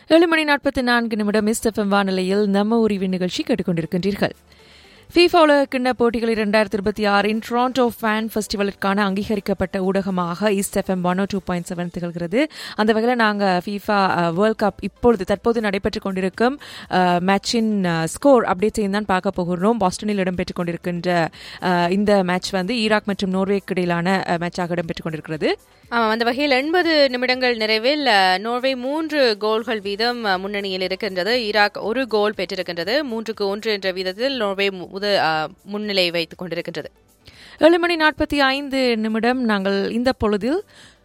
ஏழு மணி நாற்பத்தி நான்கு நிமிடம் எஃப்எம் வானிலையில் நம்ம உரிவின் நிகழ்ச்சி கேட்டுக்கொண்டிருக்கின்றீர்கள் ஃபீஃபா உலகக்கிண்ண போட்டிகள் இரண்டாயிரத்தி இருபத்தி ஆறின் டொராண்டோ ஃபேன் ஃபெஸ்டிவலுக்கான அங்கீகரிக்கப்பட்ட ஊடகமாக east FM one two point seven திகழ்கிறது அந்த வகையில் நாங்கள் ஃபீஃபா வேர்ல்ட் கப் இப்பொழுது தற்போது நடைபெற்றுக் கொண்டிருக்கும் மேட்சின் ஸ்கோர் அப்டேட்ஸையும் தான் பார்க்க போகிறோம் பாஸ்டனில் இடம்பெற்றுக் கொண்டிருக்கின்ற அஹ், இந்த மேட்ச் வந்து ஈராக் மற்றும் நோர்வேக்கு இடையிலான அஹ், மேட்சாக இடம்பெற்றுக் கொண்டிருக்கிறது ஆமாம் அந்த வகையில் எண்பது நிமிடங்கள் நிறைவில் அஹ், நோர்வே மூன்று கோல்கள் வீதம் அஹ், முன்னணியில் இருக்கின்றது ஈராக் ஒரு கோல் பெற்றிருக்கின்றது மூன்றுக்கு ஒன்று என்ற வீதத்தில் நோர்வே மு- முத அஹ், முன்னிலை வைத்துக் கொண்டிருக்கின்றது ஏழு மணி நாற்பத்தி ஐந்து நிமிடம் நாங்கள் இந்த பொழுதில்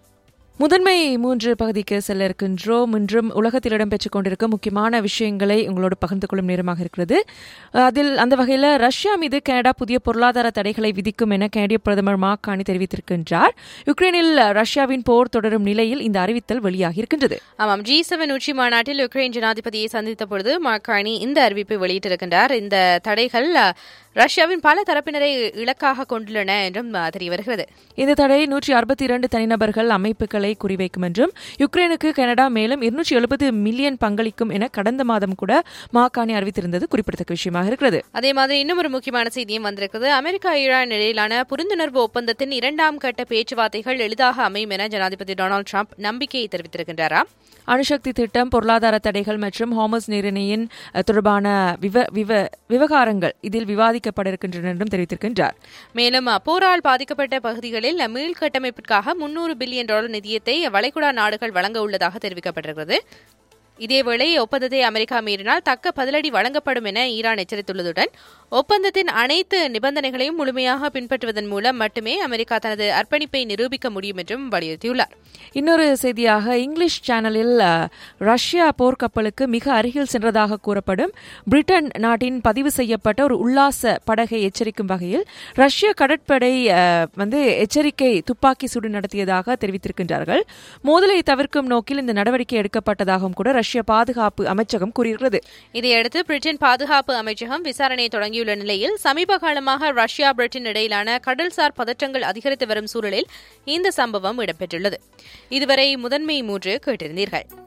முதன்மை மூன்று பகுதிக்கு செல்ல இருக்கின்றோம் இன்றும் உலகத்தில் இடம்பெற்றுக் கொண்டிருக்கும் முக்கியமான விஷயங்களை உங்களோடு பகிர்ந்து கொள்ளும் நேரமாக இருக்கிறது அதில் அந்த வகையில் ரஷ்யா மீது கனடா புதிய பொருளாதார தடைகளை விதிக்கும் என கனடிய பிரதமர் மார்க் கானி தெரிவித்திருக்கின்றார் யுக்ரைனில் ரஷ்யாவின் போர் தொடரும் நிலையில் இந்த அறிவித்தல் வெளியாகி இருக்கின்றது ஆமாம் ஜி செவன் உச்சி மாநாட்டில் உக்ரைன் ஜனாதிபதியை சந்தித்த பொழுது மார்கானி இந்த அறிவிப்பை வெளியிட்டிருக்கின்றார் இந்த தடைகள் அஹ், ரஷ்யாவின் பல தரப்பினரை இலக்காக கொண்டுள்ளன என்றும் அஹ், தெரிய வருகிறது இந்த தடை நூற்றி அறுபத்தி இரண்டு தனிநபர்கள் அமைப்புகளை குறிவைக்கும் என்றும் யுக்ரைனுக்கு கனடா மேலும் இருநூற்றி எழுபது மில்லியன் பங்களிக்கும் என கடந்த மாதம் கூட மாகாணி அறிவித்திருந்தது குறிப்பிடத்தக்க விஷயமாக இருக்கிறது அதே மாதிரி இன்னும் ஒரு முக்கியமான செய்தியும் வந்திருக்கிறது அமெரிக்கா ஈரான் இடையிலான புரிந்துணர்வு ஒப்பந்தத்தின் இரண்டாம் கட்ட பேச்சுவார்த்தைகள் எளிதாக அமையும் என ஜனாதிபதி டொனால்டு ட்ரம்ப் நம்பிக்கையை தெரிவித்திருக்கின்றாராம் அணுசக்தி திட்டம் பொருளாதார தடைகள் மற்றும் ஹாமஸ் நீரிணையின் அஹ், தொடர்பான விவ- விவ- விவகாரங்கள் இதில் விவாதிக்கப்பட இருக்கின்றன என்றும் தெரிவித்திருக்கின்றார் மேலும் போரால் பாதிக்கப்பட்ட பகுதிகளில் மீள்கட்டமைப்பிற்காக முன்னூறு பில்லியன் டாலர் நிதியத்தை வளைகுடா நாடுகள் வழங்க உள்ளதாக தெரிவிக்கப்பட்டிருக்கிறது இதேவேளை ஒப்பந்தத்தை அமெரிக்கா மீறினால் தக்க பதிலடி வழங்கப்படும் என ஈரான் எச்சரித்துள்ளதுடன் ஒப்பந்தத்தின் அனைத்து நிபந்தனைகளையும் முழுமையாக பின்பற்றுவதன் மூலம் மட்டுமே அமெரிக்கா தனது அர்ப்பணிப்பை நிரூபிக்க முடியும் என்றும் வலியுறுத்தியுள்ளார் இன்னொரு செய்தியாக இங்கிலீஷ் சேனலில் அஹ், ரஷ்யா போர்க்கப்பலுக்கு மிக அருகில் சென்றதாக கூறப்படும் பிரிட்டன் நாட்டின் பதிவு செய்யப்பட்ட ஒரு உல்லாச படகை எச்சரிக்கும் வகையில் ரஷ்ய கடற்படை அஹ், வந்து எச்சரிக்கை துப்பாக்கி சூடு நடத்தியதாக தெரிவித்திருக்கின்றார்கள் மோதலை தவிர்க்கும் நோக்கில் இந்த நடவடிக்கை எடுக்கப்பட்டதாகவும் கூட ரஷ்ய பாதுகாப்பு அமைச்சகம் கூறியிருக்கிறது இதையடுத்து பிரிட்டன் பாதுகாப்பு அமைச்சகம் விசாரணையை தொடங்கியுள்ள நிலையில் சமீப காலமாக ரஷ்யா பிரிட்டன் இடையிலான கடல்சார் பதற்றங்கள் அதிகரித்து வரும் சூழலில் இந்த சம்பவம் இடம்பெற்றுள்ளது இதுவரை முதன்மை மூன்று கேட்டிருந்தீர்கள்